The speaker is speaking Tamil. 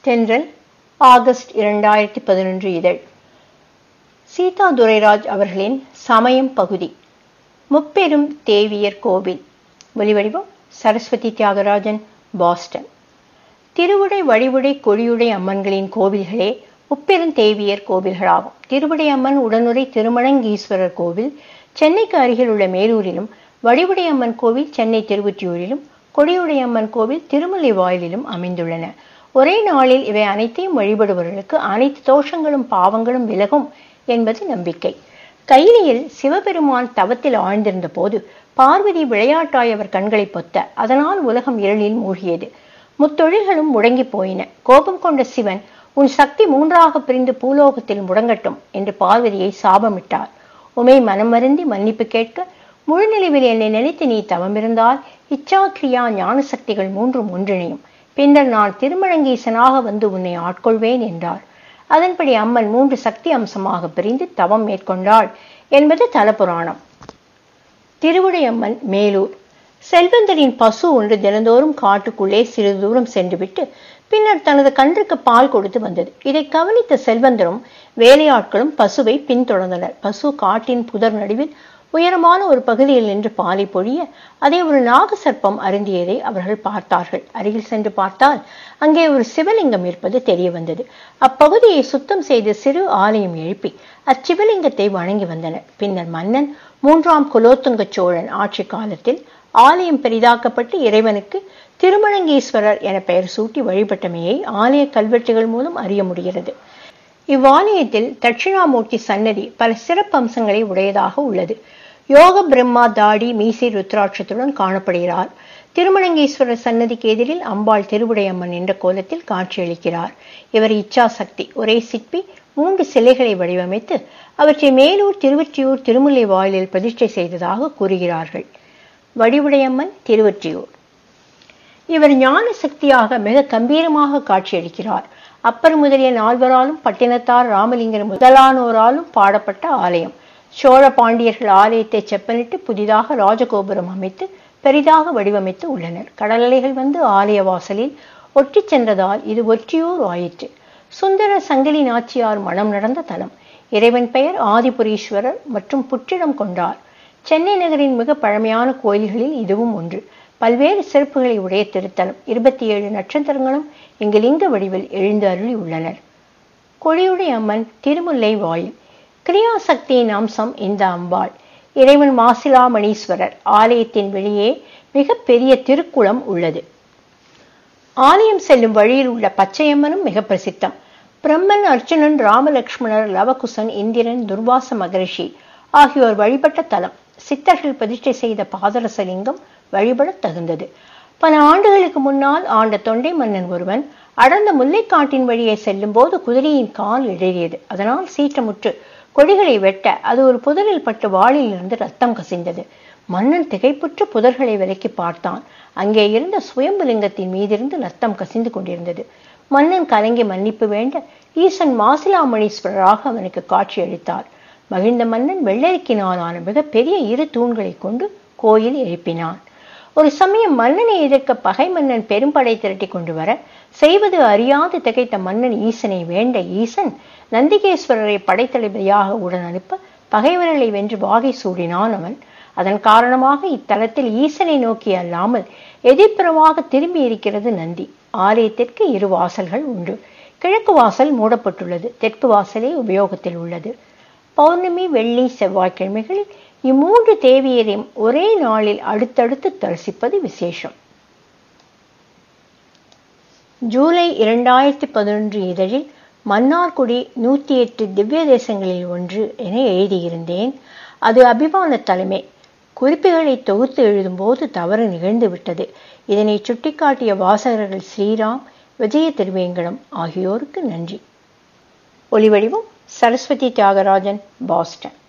தென்றல் ஆகஸ்ட் இரண்டாயிரத்தி பதினொன்று இதழ் சீதா துரைராஜ் அவர்களின் சமயம் பகுதி முப்பெரும் தேவியர் கோவில் ஒலிவடிவம் சரஸ்வதி தியாகராஜன் பாஸ்டன் திருவுடை வழிவுடை கொடியுடை அம்மன்களின் கோவில்களே முப்பெருந்தேவியர் கோவில்களாகும் திருவுடை அம்மன் உடனுரை திருமணங்கீஸ்வரர் கோவில் சென்னைக்கு அருகில் உள்ள மேலூரிலும் வடிவுடை அம்மன் கோவில் சென்னை திருவொற்றியூரிலும் கொடியுடை அம்மன் கோவில் திருமலை வாயிலிலும் அமைந்துள்ளன ஒரே நாளில் இவை அனைத்தையும் வழிபடுபவர்களுக்கு அனைத்து தோஷங்களும் பாவங்களும் விலகும் என்பது நம்பிக்கை கைலியில் சிவபெருமான் தவத்தில் ஆழ்ந்திருந்த போது பார்வதி விளையாட்டாய் அவர் கண்களை பொத்த அதனால் உலகம் இருளில் மூழ்கியது முத்தொழில்களும் முடங்கி போயின கோபம் கொண்ட சிவன் உன் சக்தி மூன்றாக பிரிந்து பூலோகத்தில் முடங்கட்டும் என்று பார்வதியை சாபமிட்டார் உமை மனம் வருந்தி மன்னிப்பு கேட்க முழுநிலைவில் என்னை நினைத்து நீ தவமிருந்தால் இச்சாக்கிரியா ஞான சக்திகள் மூன்றும் ஒன்றிணையும் பின்னர் நான் திருமழங்கீசனாக வந்து உன்னை ஆட்கொள்வேன் என்றார் அதன்படி அம்மன் மூன்று சக்தி அம்சமாக பிரிந்து தவம் மேற்கொண்டாள் என்பது தலபுராணம் திருவுடையம்மன் மேலூர் செல்வந்தரின் பசு ஒன்று தினந்தோறும் காட்டுக்குள்ளே சிறிது தூரம் சென்றுவிட்டு பின்னர் தனது கன்றுக்கு பால் கொடுத்து வந்தது இதை கவனித்த செல்வந்தரும் வேலையாட்களும் பசுவை பின்தொடர்ந்தனர் பசு காட்டின் புதர் நடுவில் உயரமான ஒரு பகுதியில் நின்று பாலை பொழிய அதை ஒரு நாகசர்ப்பம் அருந்தியதை அவர்கள் பார்த்தார்கள் அருகில் சென்று பார்த்தால் அங்கே ஒரு சிவலிங்கம் இருப்பது தெரிய வந்தது அப்பகுதியை சுத்தம் செய்து சிறு ஆலயம் எழுப்பி அச்சிவலிங்கத்தை வணங்கி வந்தனர் பின்னர் மன்னன் மூன்றாம் குலோத்துங்க சோழன் ஆட்சி காலத்தில் ஆலயம் பெரிதாக்கப்பட்டு இறைவனுக்கு திருமணங்கீஸ்வரர் என பெயர் சூட்டி வழிபட்டமையை ஆலய கல்வெட்டுகள் மூலம் அறிய முடிகிறது இவ்வாலயத்தில் தட்சிணாமூர்த்தி சன்னதி பல சிறப்பம்சங்களை உடையதாக உள்ளது யோக பிரம்மா தாடி மீசை ருத்ராட்சத்துடன் காணப்படுகிறார் திருமணங்கீஸ்வரர் சன்னதிக்கு எதிரில் அம்பாள் திருவுடையம்மன் என்ற கோலத்தில் காட்சியளிக்கிறார் இவர் இச்சாசக்தி ஒரே சிற்பி மூன்று சிலைகளை வடிவமைத்து அவற்றை மேலூர் திருவொற்றியூர் திருமுல்லை வாயிலில் பிரதிஷ்டை செய்ததாக கூறுகிறார்கள் வடிவுடையம்மன் திருவொற்றியூர் இவர் ஞான சக்தியாக மிக கம்பீரமாக காட்சியளிக்கிறார் அப்பர் முதலிய நால்வராலும் பட்டினத்தார் ராமலிங்கர் முதலானோராலும் பாடப்பட்ட ஆலயம் சோழ பாண்டியர்கள் ஆலயத்தை செப்பனிட்டு புதிதாக ராஜகோபுரம் அமைத்து பெரிதாக வடிவமைத்து உள்ளனர் கடலலைகள் வந்து ஆலய வாசலில் ஒட்டிச் சென்றதால் இது ஒற்றியூர் ஆயிற்று சுந்தர சங்கிலி நாச்சியார் மனம் நடந்த தலம் இறைவன் பெயர் ஆதிபுரீஸ்வரர் மற்றும் புற்றிடம் கொண்டார் சென்னை நகரின் மிக பழமையான கோயில்களில் இதுவும் ஒன்று பல்வேறு சிறப்புகளை உடைய திருத்தலம் இருபத்தி ஏழு நட்சத்திரங்களும் இங்கு லிங்க வடிவில் எழுந்து அருளி உள்ளனர் கொடியுடை அம்மன் திருமுல்லை வாயில் கிரியாசக்தியின் அம்சம் இந்த அம்பாள் இறைவன் மாசிலாமணீஸ்வரர் ஆலயத்தின் வெளியே மிக பெரிய திருக்குளம் உள்ளது ஆலயம் செல்லும் வழியில் உள்ள பச்சையம்மனும் மிக பிரசித்தம் பிரம்மன் அர்ஜுனன் ராமலக்ஷ்மணர் லவகுசன் இந்திரன் துர்வாச மகரிஷி ஆகியோர் வழிபட்ட தலம் சித்தர்கள் பிரதிஷ்டை செய்த பாதரசலிங்கம் வழிபட தகுந்தது பல ஆண்டுகளுக்கு முன்னால் ஆண்ட தொண்டை மன்னன் ஒருவன் அடர்ந்த முல்லைக்காட்டின் வழியே செல்லும் போது குதிரையின் கால் இடறியது அதனால் சீற்றமுற்று கொடிகளை வெட்ட அது ஒரு புதரில் பட்டு வாளில் இருந்து ரத்தம் கசிந்தது மன்னன் திகைப்புற்று புதர்களை விலக்கி பார்த்தான் அங்கே இருந்த சுயம்புலிங்கத்தின் மீதிருந்து ரத்தம் கசிந்து கொண்டிருந்தது மன்னன் கலங்கி மன்னிப்பு வேண்ட ஈசன் மாசிலாமணீஸ்வரராக அவனுக்கு காட்சியளித்தார் மகிழ்ந்த மன்னன் வெள்ளரிக்கினாலான மிகப்பெரிய இரு தூண்களை கொண்டு கோயில் எழுப்பினான் ஒரு சமயம் மன்னனை எதிர்க்க பகை மன்னன் பெரும்படை திரட்டி கொண்டு வர செய்வது அறியாது திகைத்த மன்னன் ஈசனை வேண்ட ஈசன் நந்திகேஸ்வரரை படைத்தளபதியாக உடன் அனுப்ப பகைவர்களை வென்று வாகை சூடினான் அவன் அதன் காரணமாக இத்தலத்தில் ஈசனை நோக்கி அல்லாமல் எதிர்ப்புறமாக திரும்பி இருக்கிறது நந்தி ஆலயத்திற்கு இரு வாசல்கள் உண்டு கிழக்கு வாசல் மூடப்பட்டுள்ளது தெற்கு வாசலே உபயோகத்தில் உள்ளது பௌர்ணமி வெள்ளி செவ்வாய்க்கிழமைகளில் இம்மூன்று தேவியரையும் ஒரே நாளில் அடுத்தடுத்து தரிசிப்பது விசேஷம் ஜூலை இரண்டாயிரத்தி பதினொன்று இதழில் மன்னார்குடி நூற்றி எட்டு திவ்ய தேசங்களில் ஒன்று என எழுதியிருந்தேன் அது அபிமான தலைமை குறிப்புகளை தொகுத்து எழுதும்போது தவறு நிகழ்ந்து விட்டது இதனை சுட்டிக்காட்டிய வாசகர்கள் ஸ்ரீராம் விஜய திருவேங்கடம் ஆகியோருக்கு நன்றி ஒலிவடிவம் சரஸ்வதி தியாகராஜன் பாஸ்டன்